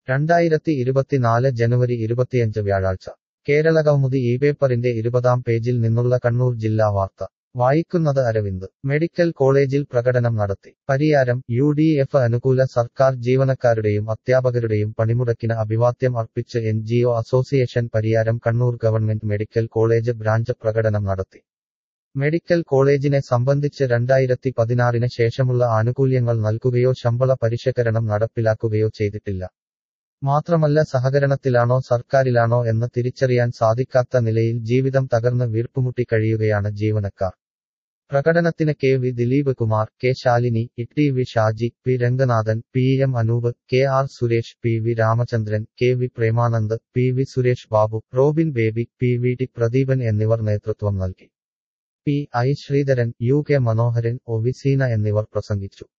രണ്ടായിരത്തി ഇരുപത്തിനാല് ജനുവരി ഇരുപത്തിയഞ്ച് വ്യാഴാഴ്ച കേരളകൗമുദി ഈ പേപ്പറിന്റെ ഇരുപതാം പേജിൽ നിന്നുള്ള കണ്ണൂർ ജില്ലാ വാർത്ത വായിക്കുന്നത് അരവിന്ദ് മെഡിക്കൽ കോളേജിൽ പ്രകടനം നടത്തി പരിയാരം യു ഡി എഫ് അനുകൂല സർക്കാർ ജീവനക്കാരുടെയും അധ്യാപകരുടെയും പണിമുടക്കിന് അഭിവാദ്യം അർപ്പിച്ച് N G O association Pariyaram Kannur government medical college branch പ്രകടനം നടത്തി മെഡിക്കൽ കോളേജിനെ സംബന്ധിച്ച് രണ്ടായിരത്തി പതിനാറിന് ശേഷമുള്ള ആനുകൂല്യങ്ങൾ നൽകുകയോ ശമ്പള പരിഷ്കരണം നടപ്പിലാക്കുകയോ ചെയ്തിട്ടില്ല മാത്രമല്ല സഹകരണത്തിലാണോ സർക്കാരിലാണോ എന്ന് തിരിച്ചറിയാൻ സാധിക്കാത്ത നിലയിൽ ജീവിതം തകർന്ന് വീർപ്പുമുട്ടി കഴിയുകയാണ് ജീവനക്കാർ പ്രകടനത്തിന് K V Dileep Kumar K Shalini E V Shaji P Ranganathan P M Anoop K R Suresh P V Ramachandran K V Premanand P V Suresh Babu Robin Baby P V T Pradeepan എന്നിവർ നേതൃത്വം നൽകി P I Sreedharan U K Manoharan O V Seena എന്നിവർ പ്രസംഗിച്ചു